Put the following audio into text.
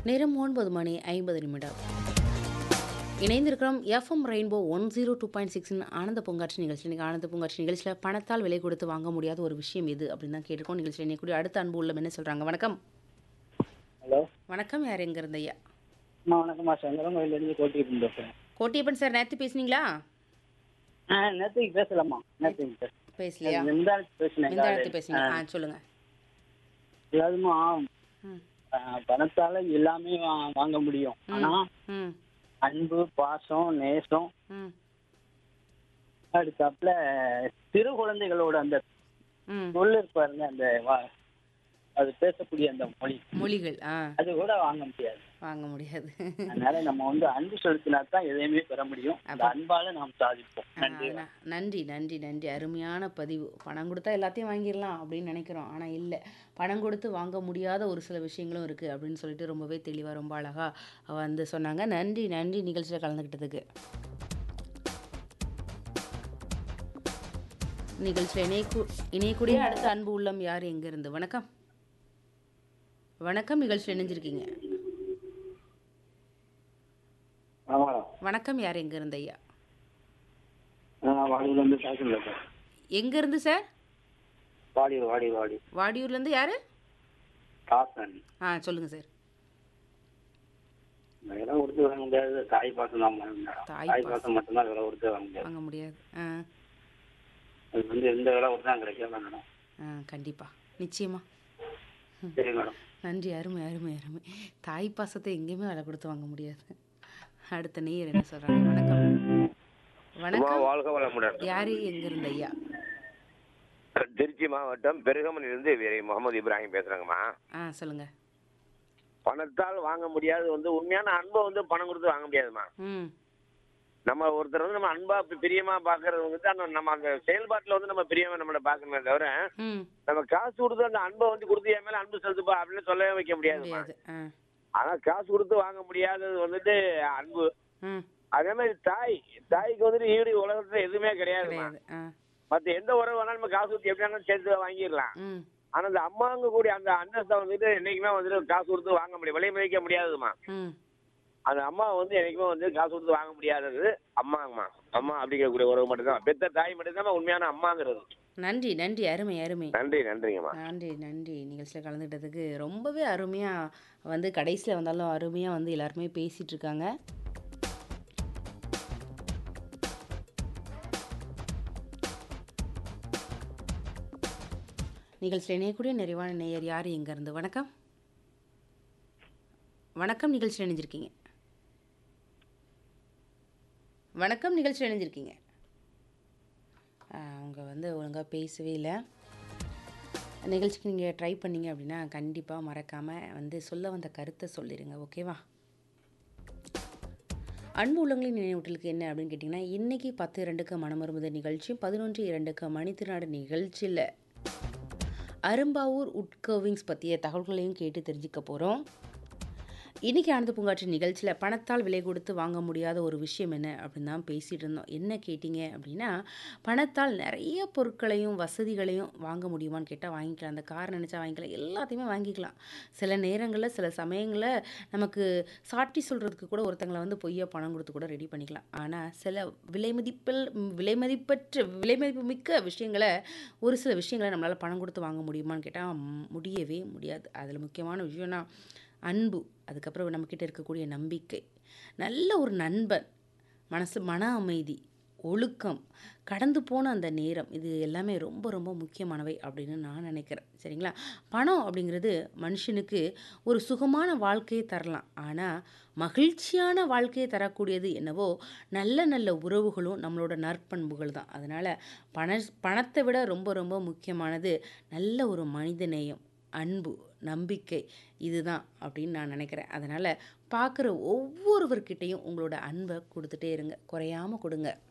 நேரம் ஒன்பது மணி ஐம்பது நிமிடம் இணைந்திருக்கிறோம் FM rainbow one zero two point சிக்ஸ்னு ஆனந்த பூங்காட்சி நிகழ்ச்சி இன்றைக்கி ஆனந்த பூங்காட்சி நிகழ்ச்சியில் பணத்தால் விலை கொடுத்து வாங்க முடியாத ஒரு விஷயம் எது அப்படின்னு தான் கேட்டிருக்கோம் நிகழ்ச்சியில் இன்னைக்கு அடுத்த அன்பு உள்ளம் என்ன சொல்கிறாங்க வணக்கம் ஹலோ வணக்கம் யார் எங்க இருந்த ஐயா அம்மா வணக்கம்மா சங்கரம் கோயிலேருந்து கோட்டிட்டு பேசுகிறேன் கோட்டியப்பன் சார் நேற்று பேசுனீங்களா ஆ நேற்றுக்கு பேசலாமா நேற்றுக்கு பேச பேசலையா முந்தானத்து பேசினேன் எந்த காலையில. இடத்து பேசுனீங்க ஆ சொல்லுங்கள் அதாவதுமா ம் ஆ, பணத்தால எல்லாமே வா- வாங்க முடியும் ஆனா ம் அன்பு பாசம் நேசம் ம் அடுத்தாப்புல சிறு குழந்தைகளோட அந்த ம் சொல் இருப்பாருங்க அந்த வா- அது பேசக்கூடிய அந்த மொழி மொழிகள் ஆ அது கூட வாங்க முடியாது வாங்க முடியாது அதனால நம்ம வந்து அன்பு செலுத்தினா தான் எதையுமே பெற முடியும் அந்த அன்பால நாம் சாதிப்போம் ஆ, நன்றி அதனா- நன்றி நன்றி நன்றி அருமையான பதிவு பணம் கொடுத்தா எல்லாத்தையும் வாங்கிடலாம் அப்படின்னு நினைக்கிறோம் ஆனால் இல்லை பணம் கொடுத்து வாங்க முடியாத ஒரு சில விஷயங்களும் இருக்குது அப்படின்னு சொல்லிட்டு ரொம்பவே தெளிவாக ரொம்ப அழகாக வந்து சொன்னாங்க நன்றி நன்றி நிகழ்ச்சியில் கலந்துக்கிட்டதுக்கு நிகழ்ச்சியில் இணையக்கூ இணையக்கூடிய அடுத்த அன்பு உள்ளம் யார் எங்கேருந்து வணக்கம் வணக்கம் நிகழ்ச்சியில் இணைஞ்சிருக்கீங்க ஆமா வணக்கம் யார் எங்கேருந்து ஐயா வாடியில் வந்து சாய்க்கல் சார் எங்கேருந்து சார் வாடி வாடி வாடி வாடியூர்லேருந்து யார் காசன் ஆ சொல்லுங்கள் சார் விலை கொடுத்து வாங்க முடியாது தாய் பாசம் தான் மேடம் தாய் தாய் பாசம் மட்டும்தான் விலை கொடுத்து வாங்க முடியாது வாங்க முடியாது ஆ அது வந்து எந்த விலை கொடுத்தா கிடைக்காம மேடம் ஆ கண்டிப்பாக நிச்சயமா சரி மேடம் நன்றி அருமை அருமை அருமை தாய் பாசத்தை எங்கேயுமே விலை கொடுத்து வாங்க முடியாது அடுத்த நேயர் என்ன சொல்கிறாங்க வணக்கம் வணக்கம் வாழ்க வளமுடன் யாரு எங்கிருந்து ஐயா திருச்சி மாவட்டம் பெருகமனிலிருந்து வீரை முகமது இப்ராஹிம் பேசுறேங்கம்மா ஆ சொல்லுங்கள் பணத்தால் வாங்க முடியாது வந்து உண்மையான அன்பை வந்து பணம் கொடுத்து வாங்க முடியாதுமா ம் நம்ம ஒருத்தர் வந்து நம்ம அன்பா பி- பிரியமா பாக்குறது வந்து அந்த நம்ம அந்த செயல்பாட்டுல வந்து நம்ம பிரியமா நம்மள பாக்கணுமே தவிர ம் நம்ம காசு கொடுத்து அந்த அன்பை வந்து கொடுத்து என் மேல அன்பு செலுத்துப்பா அப்படின்னு சொல்லவே வைக்க முடியாதுமா முடியாது ஆ ஆனா காசு கொடுத்து வாங்க முடியாதது வந்துட்டு அன்பு ம் அதே மாதிரி தாய் தாய்க்கு வந்துட்டு ஈடு உலகத்துல எதுவுமே கிடையாதுமா கிடையாது ஆ மத்த எந்த உறவு வேணாலும் நம்ம காசு கொடுத்து எப்படி வேணாலும் சேர்த்து வாங்கிடலாம் ம் ஆனா அந்த அம்மாங்க கூடிய அந்த அந்தஸ்தை வந்துட்டு என்னைக்குமே வந்துட்டு காசு கொடுத்து வாங்க முடியும் விலை மதிக்க முடியாதுமா ம் அந்த அம்மா வந்து என்னைக்குமே வந்து காசு கொடுத்து வாங்க முடியாதது அம்மாங்கம்மா அம்மா அப்படிங்கக்கூடிய உறவு மட்டும்தான் பெத்த தாய் மட்டும்தான் உண்மையான அம்மாங்கிறது நன்றி நன்றி அருமை அருமை நன்றி நன்றிங்கம்மா நன்றி நன்றி நிகழ்ச்சியில் கலந்துக்கிட்டதுக்கு ரொம்பவே அருமையாக வந்து கடைசியில் வந்தாலும் அருமையாக வந்து எல்லாருமே பேசிகிட்டு இருக்காங்க நிகழ்ச்சியில் இணையக்கூடிய நிறைவான நேயர் யார் எங்கேருந்து வணக்கம் வணக்கம் நிகழ்ச்சியில் இணைஞ்சிருக்கீங்க வணக்கம் நிகழ்ச்சியில் இணைஞ்சிருக்கீங்க ஆ, அவங்க வந்து ஒழுங்காக பேசவே இல்லை நிகழ்ச்சிக்கு நீங்கள் ட்ரை பண்ணீங்க அப்படின்னா கண்டிப்பாக மறக்காமல் வந்து சொல்ல வந்த கருத்தை சொல்லிடுங்க ஓகேவா அன்பு உள்ளங்களின் நினைவூட்டலுக்கு என்ன அப்படின்னு கேட்டிங்கன்னா இன்றைக்கி பத்து இரண்டுக்கு மனமருமுத நிகழ்ச்சி பதினொன்று இரண்டுக்கு மணித்திருநாடு நிகழ்ச்சியில் அரும்பாவூர் உட்கர்விங்ஸ் பற்றிய தகவல்களையும் கேட்டு தெரிஞ்சுக்க போகிறோம் இன்றைக்கி ஆனந்த பூங்காட்சி நிகழ்ச்சியில் பணத்தால் விலை கொடுத்து வாங்க முடியாத ஒரு விஷயம் என்ன அப்படின்னு தான் பேசிகிட்டு இருந்தோம் என்ன கேட்டிங்க அப்படின்னா பணத்தால் நிறைய பொருட்களையும் வசதிகளையும் வாங்க முடியுமான்னு கேட்டால் வாங்கிக்கலாம் அந்த கார் நினச்சா வாங்கிக்கலாம் எல்லாத்தையுமே வாங்கிக்கலாம் சில நேரங்களில் சில சமயங்களில் நமக்கு சாட்டி சொல்கிறதுக்கு கூட ஒருத்தங்களை வந்து பொய்யா பணம் கொடுத்து கூட ரெடி பண்ணிக்கலாம் ஆனால் சில விலை மதிப்பில் விலை மதிப்பற்ற விலை மதிப்பு மிக்க விஷயங்களை ஒரு சில விஷயங்களை நம்மளால் பணம் கொடுத்து வாங்க முடியுமான்னு கேட்டால் முடியவே முடியாது அதில் முக்கியமான விஷயம்னா அன்பு அதுக்கப்புறம் நம்மக்கிட்ட இருக்கக்கூடிய நம்பிக்கை நல்ல ஒரு நண்பன் மனசு மன அமைதி ஒழுக்கம் கடந்து போன அந்த நேரம் இது எல்லாமே ரொம்ப ரொம்ப முக்கியமானவை அப்படின்னு நான் நினைக்கிறேன் சரிங்களா பணம் அப்படிங்கிறது மனுஷனுக்கு ஒரு சுகமான வாழ்க்கையை தரலாம் ஆனால் மகிழ்ச்சியான வாழ்க்கையை தரக்கூடியது என்னவோ நல்ல நல்ல உறவுகளும் நம்மளோட நற்பண்புகள் தான் அதனால் பண பணத்தை விட ரொம்ப ரொம்ப முக்கியமானது நல்ல ஒரு மனிதநேயம் அன்பு நம்பிக்கை இதுதான் அப்படின்னு நான் நினைக்கிறேன் அதனால் பார்க்குற ஒவ்வொருவர்கிட்டையும் உங்களோட அன்பை கொடுத்துட்டே இருங்க குறையாமல் கொடுங்க